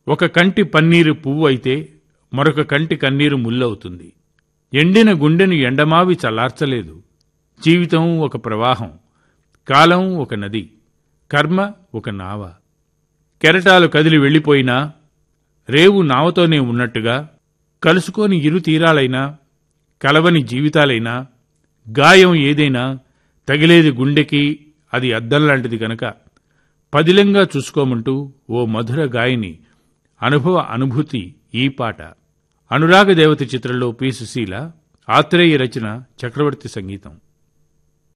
ఒక కంటి పన్నీరు పువ్వు అయితే మరొక కంటి కన్నీరు ముల్లవుతుంది ఎండిన గుండెను ఎండమావి చల్లార్చలేదు జీవితం ఒక ప్రవాహం కాలం ఒక నది కర్మ ఒక నావ కెరటాలు కదిలి వెళ్ళిపోయినా రేవు నావతోనే ఉన్నట్టుగా కలుసుకోని ఇరు తీరాలైనా కలవని జీవితాలైనా గాయం ఏదైనా తగిలేది గుండెకి అది అద్దంలాంటిది గనక పదిలంగా చూసుకోమంటూ ఓ మధుర గాయని అనుభవ అనుభూతి ఈ పాట అనురాగ దేవత చిత్రంలో పి సుశీల ఆత్రేయ రచన చక్రవర్తి సంగీతం